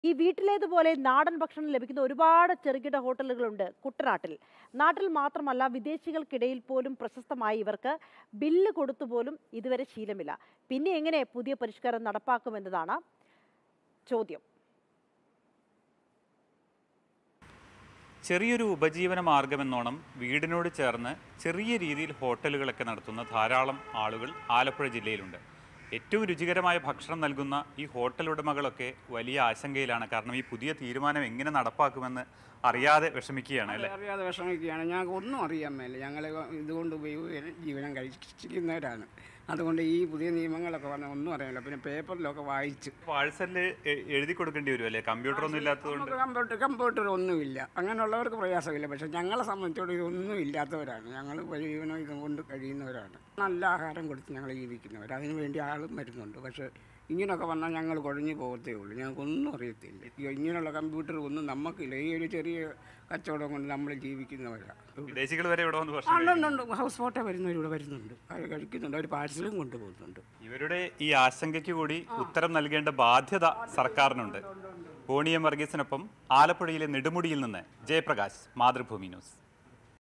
ഈ വീട്ടിലേതുപോലെ നാടൻ ഭക്ഷണം ലഭിക്കുന്ന ഒരുപാട് ചെറുകിട ഹോട്ടലുകളുണ്ട് കുട്ടനാട്ടിൽ നാട്ടിൽ മാത്രമല്ല വിദേശികൾക്കിടയിൽ പോലും പ്രശസ്തമായ ഇവർക്ക് ബില്ല് കൊടുത്തു പോലും ഇതുവരെ ശീലമില്ല പിന്നെ എങ്ങനെ പുതിയ പരിഷ്കാരം നടപ്പാക്കുമെന്നതാണ് ചോദ്യം ചെറിയൊരു ഉപജീവന മാർഗമെന്നോണം വീടിനോട് ചേർന്ന് ചെറിയ രീതിയിൽ ഹോട്ടലുകളൊക്കെ നടത്തുന്ന ധാരാളം ആളുകൾ ആലപ്പുഴ ജില്ലയിലുണ്ട് ഏറ്റവും രുചികരമായ ഭക്ഷണം നൽകുന്ന ഈ ഹോട്ടൽ ഉടമകളൊക്കെ വലിയ ആശങ്കയിലാണ് കാരണം ഈ പുതിയ തീരുമാനം എങ്ങനെ നടപ്പാക്കുമെന്ന് അറിയാതെ വിഷമിക്കുകയാണ് അല്ലേ അറിയാതെ വിഷമിക്കുകയാണ് ഞങ്ങൾക്ക് ഒന്നും അറിയാൻ മേല ഞങ്ങൾ ഇതുകൊണ്ട് ഉപയോഗ ജീവനം കഴിച്ചിരിക്കുന്നവരാണ് അതുകൊണ്ട് ഈ പുതിയ നിയമങ്ങളൊക്കെ വന്ന ഒന്നും അറിയില്ല പിന്നെ പേപ്പറിലൊക്കെ വായിച്ച് പാഴ്സലില് എ- എഴുതി കൊടുക്കേണ്ടി വരും അല്ലേ കമ്പ്യൂട്ടർ ഒന്നും ഇല്ലാത്തതുകൊണ്ട് നമുക്ക് കമ്പ്യൂട്ടർ കമ്പ്യൂട്ടർ ഒന്നുമില്ല അങ്ങനെയുള്ളവർക്ക് പ്രയാസമില്ല പക്ഷെ ഞങ്ങളെ സംബന്ധിച്ചോളം ഇതൊന്നും ഇല്ലാത്തവരാണ് ഞങ്ങൾ ജീവനം ഇതുകൊണ്ട് കഴിയുന്നവരാണ് നല്ല ആഹാരം കൊടുത്ത് ഞങ്ങൾ ജീവിക്കുന്നവർ അതിനു വേണ്ടി ആളും വരുന്നുണ്ട് പക്ഷേ ഇങ്ങനെയൊക്കെ വന്നാൽ ഞങ്ങൾ കുഴഞ്ഞു പോകത്തേ ഉള്ളൂ ഞങ്ങൾക്കൊന്നും അറിയത്തില്ല ഈ ഇങ്ങനെയുള്ള കമ്പ്യൂട്ടർ ഒന്നും നമുക്കില്ല ഈ ഒരു ചെറിയ കച്ചവടം കൊണ്ട് നമ്മൾ ജീവിക്കുന്നവരാണ് വിദേശികൾ വരെ ഇവിടെ വന്ന് ഭക്ഷണം ഉണ്ട്, ഉണ്ട്, ഉണ്ട്. ഹൗസ് ബോട്ടേ വരുന്നവരിവിടെ വരുന്നുണ്ട് അവർ കഴിക്കുന്നുണ്ട് അവർ പാഴ്സലും കൊണ്ടുപോകുന്നുണ്ട് ഇവരുടെ ഈ ആശങ്കയ്ക്ക് കൂടി ഉത്തരം നൽകേണ്ട ബാധ്യത സർക്കാരിനുണ്ട് ബോണിയം വർഗീസിനൊപ്പം ആലപ്പുഴയിലെ നെടുമുടിയിൽ നിന്ന് ജയപ്രകാശ് മാതൃഭൂമി ന്യൂസ്